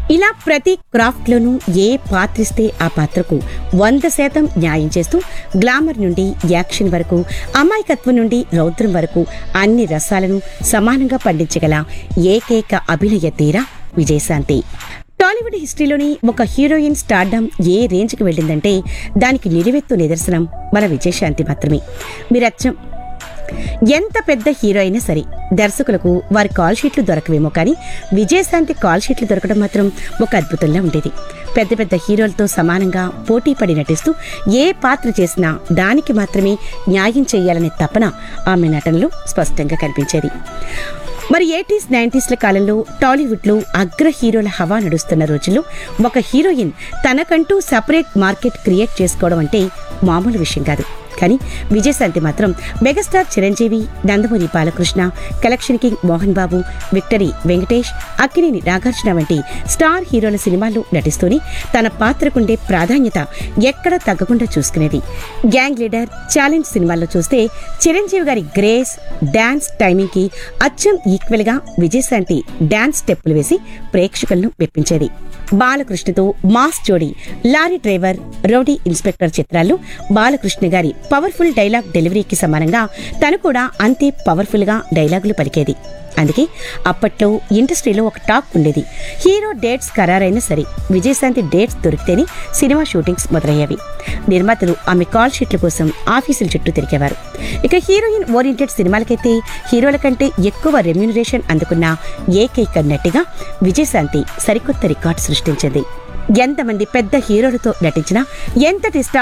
ఇలా ప్రతి క్రాఫ్ట్లోనూ ఏ పాత్రిస్తే ఆ పాత్రకు వంద శాతం న్యాయం చేస్తూ గ్లామర్ నుండి యాక్షన్ వరకు అమాయకత్వం నుండి రౌద్రం వరకు అన్ని రసాలను సమానంగా పండించగల ఏకైక అభినయ తీర విజయశాంతి టాలీవుడ్ హిస్టరీలోని ఒక హీరోయిన్ స్టార్డమ్ ఏ రేంజ్కి వెళ్ళిందంటే దానికి నిలువెత్తు నిదర్శనం మన విజయశాంతి మాత్రమే మీరచ్చం ఎంత పెద్ద హీరో అయినా సరే దర్శకులకు వారి కాల్ షీట్లు దొరకవేమో కానీ విజయశాంతి కాల్ షీట్లు దొరకడం మాత్రం ఒక అద్భుతంలా ఉండేది పెద్ద పెద్ద హీరోలతో సమానంగా పోటీ పడి నటిస్తూ ఏ పాత్ర చేసినా దానికి మాత్రమే న్యాయం చేయాలనే తపన ఆమె నటనలో స్పష్టంగా కనిపించేది మరి ఎయిటీస్ నైంటీస్ల కాలంలో టాలీవుడ్లో అగ్ర హీరోల హవా నడుస్తున్న రోజుల్లో ఒక హీరోయిన్ తనకంటూ సపరేట్ మార్కెట్ క్రియేట్ చేసుకోవడం అంటే మామూలు విషయం కాదు కానీ విజయశాంతి మాత్రం megastar Chiranjeevi Nandamuri Balakrishna collection king Mohan Babu victory Venkatesh Akkineni Nagarjuna వంటి స్టార్ హీరోల సినిమాల్లో నటిస్తూనే తన పాత్రకుండే ప్రాధాన్యత ఎక్కడ తగ్గకుండా చూసుకునేది గ్యాంగ్ లీడర్ ఛాలెంజ్ సినిమాల్లో చూస్తే చిరంజీవి గారి గ్రేస్ డాన్స్ టైమింగ్ కి అచ్చం ఈక్వల్ గా విజయశాంతి డాన్స్ స్టెప్పులు వేసి ప్రేక్షకులను మెప్పించేది బాలకృష్ణతో మాస్ జోడి లారీ డ్రైవర్ రౌడీ ఇన్స్పెక్టర్ చిత్రాల్లో బాలకృష్ణ గారి పవర్ఫుల్ డైలాగ్ డెలివరీకి సమానంగా తను కూడా అంతే పవర్ఫుల్ గా డైలాగులు పలికేది అందుకే అప్పట్లో ఇండస్ట్రీలో ఒక టాక్ ఉండేది హీరో డేట్స్ ఖరారైనా సరే విజయశాంతి డేట్స్ దొరికితేనే సినిమా షూటింగ్స్ మొదలయ్యేవి నిర్మాతలు ఆమె కాల్ షీట్ల కోసం ఆఫీసుల చుట్టూ తిరిగేవారు ఇక హీరోయిన్ ఓరియంటెడ్ సినిమాలకైతే హీరోల కంటే ఎక్కువ రెమ్యూనరేషన్ అందుకున్న ఏకైక నటిగా విజయశాంతి సరికొత్త రికార్డు సృష్టించింది ఎంతమంది పెద్ద హీరోలతో నటించినా ఎంతటి స్టార్